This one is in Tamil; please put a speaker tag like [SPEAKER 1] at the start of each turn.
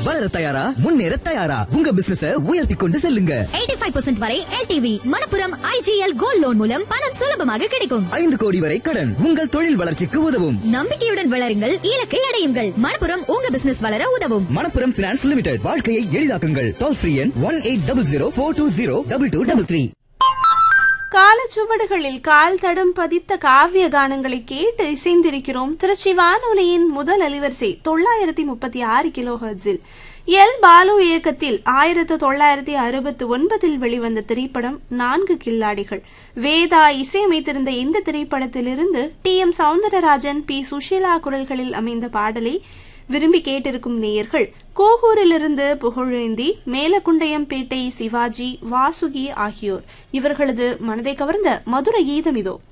[SPEAKER 1] வளர தயாரா முன்னேற தயாரா உங்க பிசினஸ உயர்த்தி கொண்டு செல்லுங்க
[SPEAKER 2] எயிட்டி ஃபைவ் பர்சன்ட் வரை LTV Manappuram IGL gold loan மூலம் பணம் சுலபமாக கிடைக்கும்
[SPEAKER 1] ஐந்து கோடி வரை கடன் உங்கள் தொழில் வளர்ச்சிக்கு உதவும்
[SPEAKER 2] நம்பிக்கையுடன் வளருங்கள் இலக்கை அடையுங்கள் மணப்புரம் உங்க பிசினஸ் வளர உதவும்
[SPEAKER 1] மணப்புரம் பினான்ஸ் லிமிடெட் வாழ்க்கையை எளிதாக்குங்கள் டோல் ஃப்ரீ எண் one eight double zero four two zero double two double three
[SPEAKER 3] காலச்சுவடுகளில் கால் தடம் பதித்த காவிய கானங்களை கேட்டு இசைந்திருக்கிறோம் திருச்சி வானொலியின் முதல் அலைவரிசை தொள்ளாயிரத்தி முப்பத்தி ஆறு கிலோ ஹெர்ட்ஸில் எல் பாலு இயக்கத்தில் ஆயிரத்து தொள்ளாயிரத்தி அறுபத்தி ஒன்பதில் வெளிவந்த திரைப்படம் நான்கு கில்லாடிகள் வேதா இசையமைத்திருந்த இந்த திரைப்படத்திலிருந்து T M Soundararajan P Susheela குரல்களில் அமைந்த பாடலை விரும்பி கேட்டிருக்கும் நேயர்கள் கோகூரிலிருந்து புகழேந்தி மேலக்குண்டையம்பேட்டை சிவாஜி வாசுகி ஆகியோர் இவர்களது மனதை கவர்ந்த மதுர கீதம் இதோ